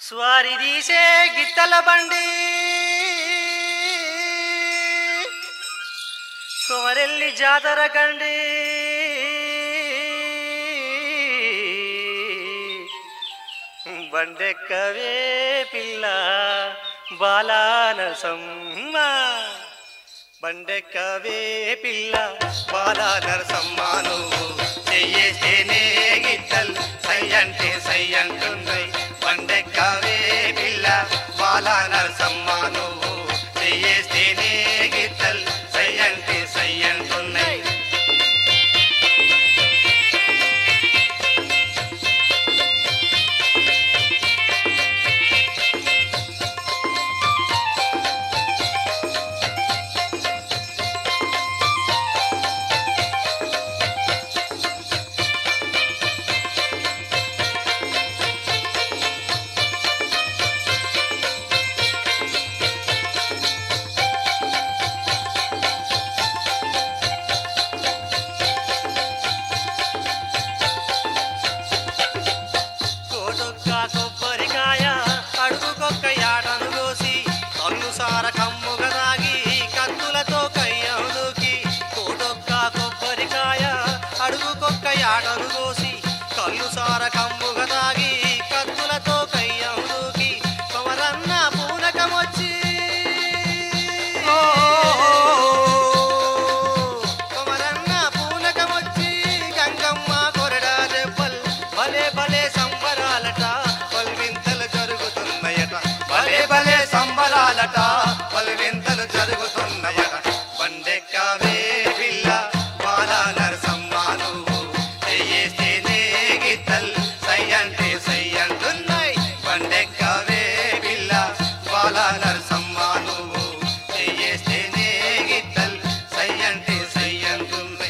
స్వారి తీసే గిత్తల బండి కొమరెల్లి జాతర కండి బండెక్కవే పిల్ల బాలానసమ్మ బండెక్కవే పిల్ల బాలా నరసమ్మాను చెయ్యేస్తేనే గిట్టల్ సై అంటే సై అంటున్నాయి బండెక్కవే పిల్ల బాలా నరసమ్మాను చెయ్యేస్తేనే గిట్టల్ సై అంటే సై అంటున్నాయి కోటొక్క కొబ్బరికాయ అడుగుకొక్క యాటను కోసి కన్ను సార కమ్ముగ దాగి కత్తులతో కయ్యను దూకి కోటొక్క కొబ్బరికాయ అడుగుకొక్క యాటను కోసి కళ్ళు సార కమ్ముగ దాగి కత్తులతో కయ్యను దూకి కొమరన్న పూనకమొచ్చి కొమరన్న పూనకమొచ్చి గంగమ్మ కొరడా దెబ్బల్ భలే భలే సంబరాలట పల్వింతలు జరుగుతున్నాయట భలే భలే సంబరాలట పల్వింతలు జరుగుతున్నాయట బండెక్కవే పిల్ల బాలా నరసమ్మాను చెయ్యేస్తేనే గిత్తల్ సై అంటే సై అంటున్నాయి బండెక్కవే పిల్ల బాలా నరసమ్మాను చెయ్యేస్తేనే గిత్తల్ సై అంటే సై అంటున్నాయి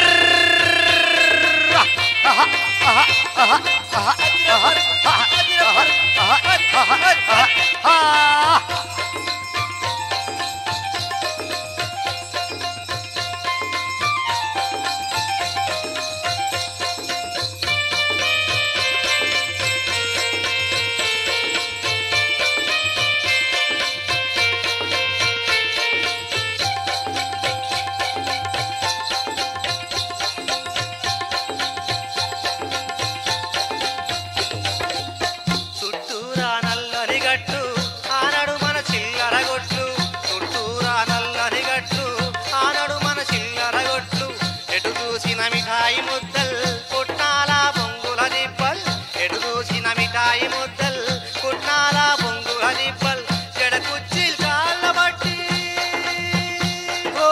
చుట్టూరా నల్లని గట్టు ఆనడు మన చిల్లర గొట్లు చుట్టూరా నల్లని గట్టు ఆనడు మన చిల్లర గొట్లు ఎటు చూసిన మిఠాయి ముద్దల్ పుట్నాల బొంగుల దిబ్బల్ ఎటు చూసిన మిఠాయి ముద్దల్ పుట్నాల బొంగుల దిబ్బల్ జడ కుచ్చిల్ కాళ్ళ బట్టి ఓ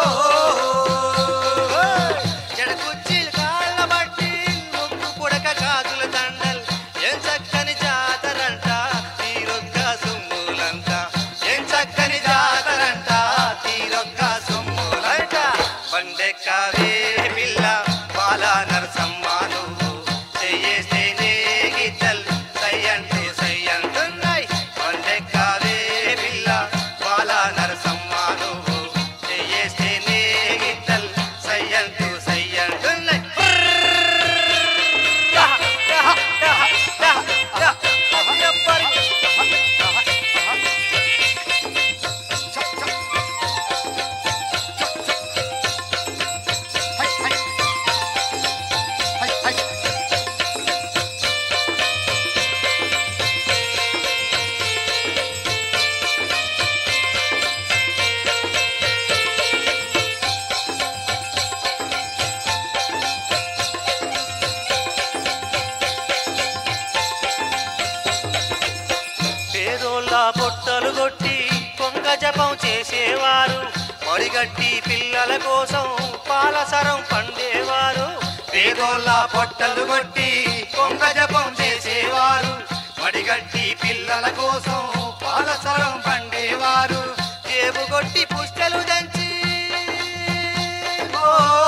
జడ కుచ్చిల్ కాళ్ళ బట్టి ముక్కు పుడక కాదుల దండల్ ఏం చక్కని జాతరంట తీరొక్క సొమ్ములంట ఏం చక్కని జాతరంట తీరొక్క సొమ్ములంట బండెక్కవే పిల్ల బాలా నరసమ్మాను చెయ్యేస్తేనే గిత్తల్ సై అంటే సై అంటున్నాయి బండెక్కవే పిల్ల బాలా నరసమ్మాను చెయ్యేస్తేనే గిత్తల్ సై అంటూ సై అంటున్నాయి పేదోళ్ళ పొట్టలు కొట్టి కొంగ జపం చేసేవారు మడిగట్టి పిల్లల కోసం పాలసరం పండేవారు పేదోళ్ళ పొట్టలు కొట్టి కొంగ జపం చేసేవారు మడిగట్టి పిల్లల కోసం పాలసరం పండేవారు జేబు కొట్టి పుస్తలు దంచి ఓ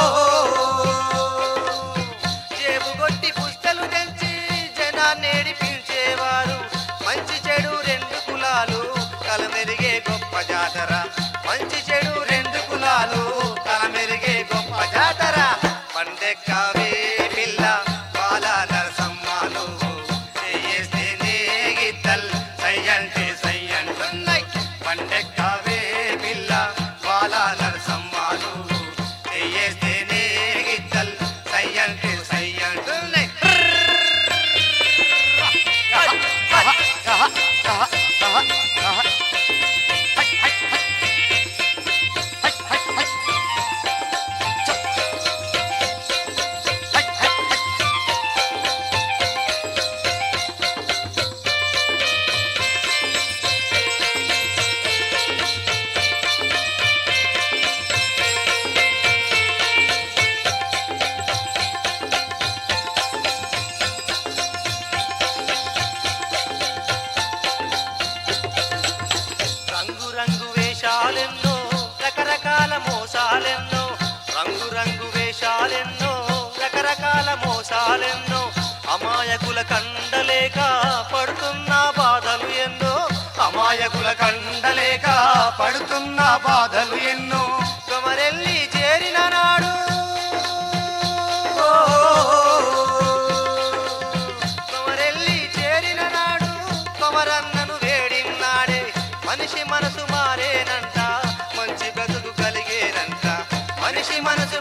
జేబు కొట్టి పుస్తలు తెంచి జనాన్నేడి పిలిచేవారు మంచి చెడు రెండు కులాలు కలమెరిగే గొప్ప జాతర మంచి చెడు రెండు కులాలు కలమెరిగే గొప్ప జాతర పండెక్కవే పిల్ల బాల నరసమ్మాను చేయేస్తేనే గిత్తల్ కండలేక పడుతున్న బాధలు ఎన్నో కొమరెల్లి చేరిన నాడు కొమరెల్లి చేరిన నాడు కొమరన్నను వేడిన్నాడే మనిషి మనసు మారేనంట మంచి బ్రతుకు కలిగేనంట మనిషి మనసు